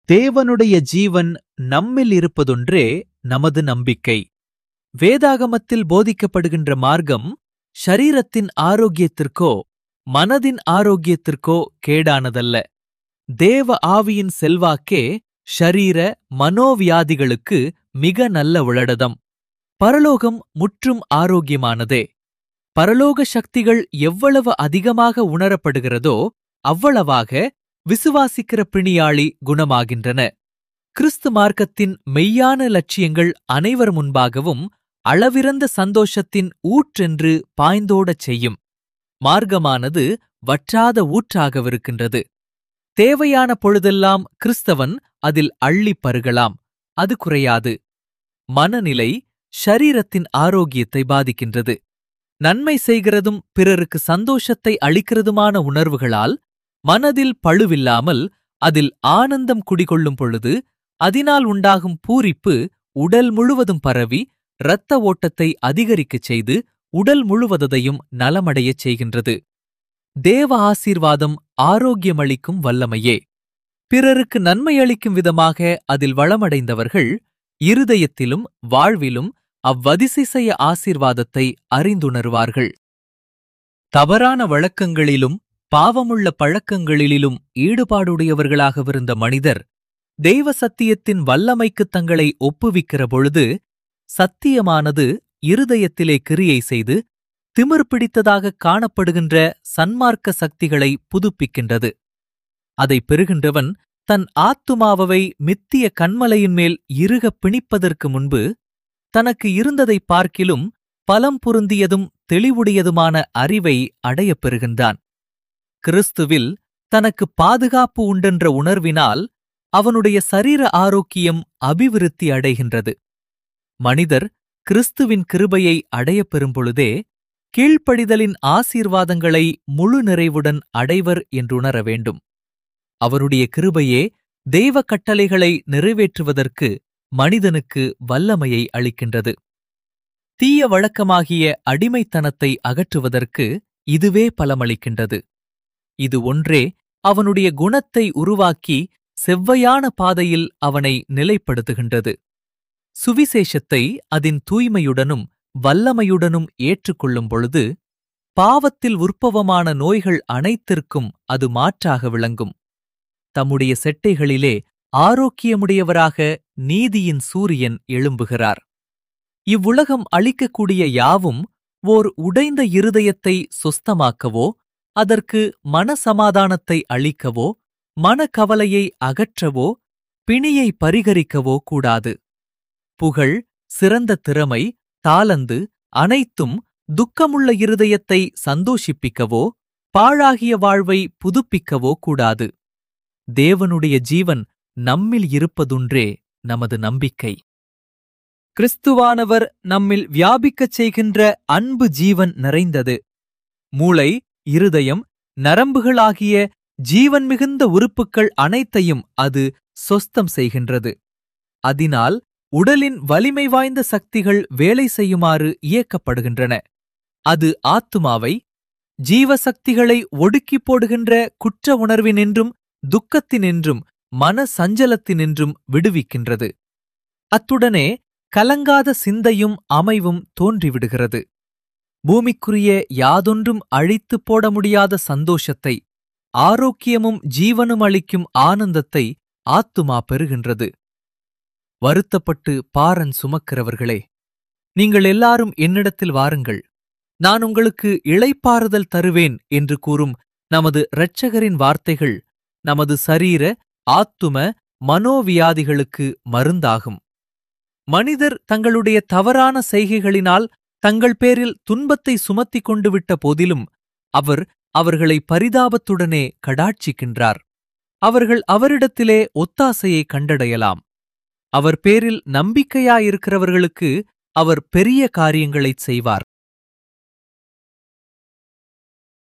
தேவனுடைய ஜீவன் நம்மில் இருப்பதொன்றே நமது நம்பிக்கை வேதாகமத்தில் போதிக்கப்படுகின்ற மார்க்கம் ஷரீரத்தின் ஆரோக்கியத்திற்கோ மனதின் ஆரோக்கியத்திற்கோ கேடானதல்ல தேவ ஆவியின் செல்வாக்கே ஷரீர மனோவியாதிகளுக்கு மிக நல்ல உளடதம் பரலோகம் முற்றும் ஆரோக்கியமானதே பரலோக சக்திகள் எவ்வளவு அதிகமாக உணரப்படுகிறதோ அவ்வளவாக விசுவாசிக்கிற பிணியாளி குணமாகின்றன கிறிஸ்து மார்க்கத்தின் மெய்யான லட்சியங்கள் அனைவர் முன்பாகவும் அளவிறந்த சந்தோஷத்தின் ஊற்றென்று பாய்ந்தோடச் செய்யும் மார்க்கமானது வற்றாத ஊற்றாகவிருக்கின்றது தேவையான பொழுதெல்லாம் கிறிஸ்தவன் அதில் அள்ளிப் பருகலாம் அது குறையாது மனநிலை ஷரீரத்தின் ஆரோக்கியத்தை பாதிக்கின்றது நன்மை செய்கிறதும் பிறருக்கு சந்தோஷத்தை அளிக்கிறதுமான உணர்வுகளால் மனதில் பழுவில்லாமல் அதில் ஆனந்தம் குடிகொள்ளும் பொழுது அதனால் உண்டாகும் பூரிப்பு உடல் முழுவதும் பரவி இரத்த ஓட்டத்தை அதிகரிக்கச் செய்து உடல் முழுவதையும் நலமடையச் செய்கின்றது தேவ ஆசீர்வாதம் ஆரோக்கியமளிக்கும் வல்லமையே பிறருக்கு நன்மை அளிக்கும் விதமாக அதில் வளமடைந்தவர்கள் இருதயத்திலும் வாழ்விலும் அவ்வதிசிசய ஆசீர்வாதத்தை அறிந்துணர்வார்கள் தவறான வழக்கங்களிலும் பாவமுள்ள பழக்கங்களிலும் ஈடுபாடுடையவர்களாகவிருந்த மனிதர் தெய்வ சத்தியத்தின் வல்லமைக்குத் தங்களை ஒப்புவிக்கிற பொழுது சத்தியமானது இருதயத்திலே கிரியை செய்து திமிர் பிடித்ததாகக் காணப்படுகின்ற சன்மார்க்க சக்திகளை புதுப்பிக்கின்றது அதை பெறுகின்றவன் தன் ஆத்துமாவை மித்திய கண்மலையின் மேல் இறுகப் பிணிப்பதற்கு முன்பு தனக்கு இருந்ததை பார்க்கிலும் பலம் பொருந்தியதும் தெளிவுடையதுமான அறிவை அடையப் பெறுகின்றான் கிறிஸ்துவில் தனக்கு பாதுகாப்பு உண்டென்ற உணர்வினால் அவனுடைய சரீர ஆரோக்கியம் அபிவிருத்தி அடைகின்றது மனிதர் கிறிஸ்துவின் கிருபையை அடையப் பெறும்பொழுதே கீழ்ப்படிதலின் ஆசீர்வாதங்களை முழு நிறைவுடன் அடைவர் என்றுணர வேண்டும் அவருடைய கிருபையே தெய்வ கட்டளைகளை நிறைவேற்றுவதற்கு மனிதனுக்கு வல்லமையை அளிக்கின்றது தீய வழக்கமாகிய அடிமைத்தனத்தை அகற்றுவதற்கு இதுவே பலமளிக்கின்றது இது ஒன்றே அவனுடைய குணத்தை உருவாக்கி செவ்வையான பாதையில் அவனை நிலைப்படுத்துகின்றது சுவிசேஷத்தை அதன் தூய்மையுடனும் வல்லமையுடனும் ஏற்றுக்கொள்ளும் பொழுது பாவத்தில் உற்பவமான நோய்கள் அனைத்திற்கும் அது மாற்றாக விளங்கும் தம்முடைய செட்டைகளிலே ஆரோக்கியமுடையவராக நீதியின் சூரியன் எழும்புகிறார் இவ்வுலகம் அளிக்கக்கூடிய யாவும் ஓர் உடைந்த இருதயத்தை சொஸ்தமாக்கவோ அதற்கு மனசமாதானத்தை அளிக்கவோ மனக்கவலையை அகற்றவோ பிணியை பரிகரிக்கவோ கூடாது புகழ் சிறந்த திறமை தாளந்து அனைத்தும் துக்கமுள்ள இருதயத்தை சந்தோஷிப்பிக்கவோ பாழாகிய வாழ்வை புதுப்பிக்கவோ கூடாது தேவனுடைய ஜீவன் நம்மில் இருப்பதுன்றே நமது நம்பிக்கை கிறிஸ்துவானவர் நம்மில் வியாபிக்கச் செய்கின்ற அன்பு ஜீவன் நிறைந்தது மூளை இருதயம் நரம்புகளாகிய ஜீவன் மிகுந்த உறுப்புக்கள் அனைத்தையும் அது சொஸ்தம் செய்கின்றது அதனால் உடலின் வலிமை வாய்ந்த சக்திகள் வேலை செய்யுமாறு இயக்கப்படுகின்றன அது ஆத்துமாவை ஜீவசக்திகளை ஒடுக்கிப் போடுகின்ற குற்ற உணர்வினின்றும் துக்கத்தினின்றும் மன சஞ்சலத்தினின்றும் விடுவிக்கின்றது அத்துடனே கலங்காத சிந்தையும் அமைவும் தோன்றிவிடுகிறது பூமிக்குரிய யாதொன்றும் அழித்துப் போட முடியாத சந்தோஷத்தை ஆரோக்கியமும் ஜீவனும் அளிக்கும் ஆனந்தத்தை ஆத்துமா பெறுகின்றது வருத்தப்பட்டு பாரன் சுமக்கிறவர்களே நீங்கள் எல்லாரும் என்னிடத்தில் வாருங்கள் நான் உங்களுக்கு இளைப்பாறுதல் தருவேன் என்று கூறும் நமது இரட்சகரின் வார்த்தைகள் நமது சரீர ஆத்தும மனோவியாதிகளுக்கு மருந்தாகும் மனிதர் தங்களுடைய தவறான செய்கைகளினால் தங்கள் பேரில் துன்பத்தை சுமத்திக் கொண்டு விட்ட போதிலும் அவர் அவர்களை பரிதாபத்துடனே கடாட்சிக்கின்றார் அவர்கள் அவரிடத்திலே ஒத்தாசையை கண்டடையலாம் அவர் பேரில் நம்பிக்கையாயிருக்கிறவர்களுக்கு அவர் பெரிய காரியங்களைச் செய்வார்